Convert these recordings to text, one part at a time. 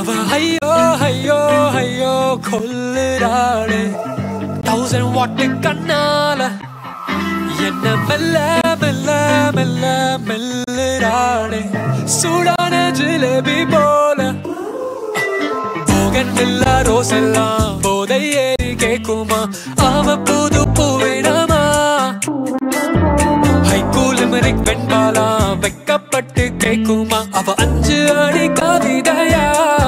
அவ ஐயோ ஐயோ ஐயோ கொல்லுறாளே தௌசண்ட் வாட்டு கண்ணால என்ன மெல்ல மெல்ல மெல்ல மெல்லுறாளே சூடான ஜிலேபி போல போகன் இல்ல ரோஸ் எல்லாம் போதை ஏறி கேக்குமா அவ புது பூவிடமா ஹைகூலிமரிக் வெண்பாலா வெக்கப்பட்டு கேக்குமா அவ அஞ்சு அடி கவிதையா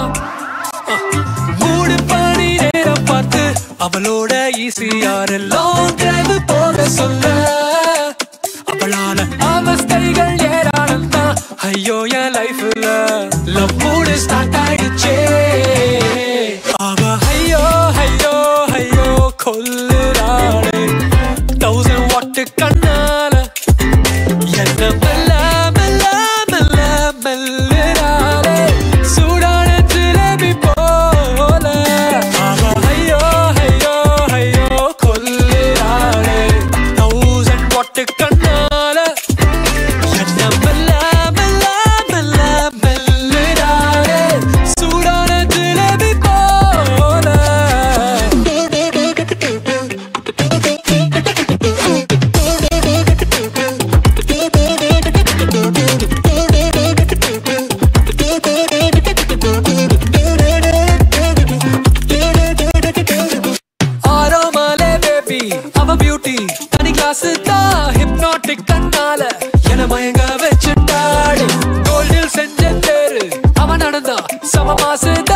மூணு பணி நேரம் பார்த்து அவளோட ஈசியார் லாங் டிரைவ் போக சொல்ல அவளால அவஸ்தைகள் ஏராளம் தான் ஐயோ என் லைஃப்ல லவ் மூடு ஸ்டார்ட் ஆயிடுச்சே அவ ஐயோ ஐயோ ஐயோ கொல்லுறாளே தௌசண்ட் வாட்டு கண்ணால என்ன மெல்ல மெல்ல மெல்ல மெல்லுறாளே சூடான ஜிலேபி போல அவ ஐயோ ஐயோ ஐயோ கொல்லுறாளே தௌசண்ட் வாட்டு கண்ணால என்ன மெல்ல மெல்ல மெல்ல மெல்லுறாளே சூடான ஜிலேபி போல ஆரோமாலே பேபி அவ பியூட்டி தனி கிளாஸ் தான் ஹிப்னாட்டிக் கண்ணால என மயங்க வச்சுட்டாடி கோல்டில் செஞ்ச தேரு அவன் நடந்தா சம மாசு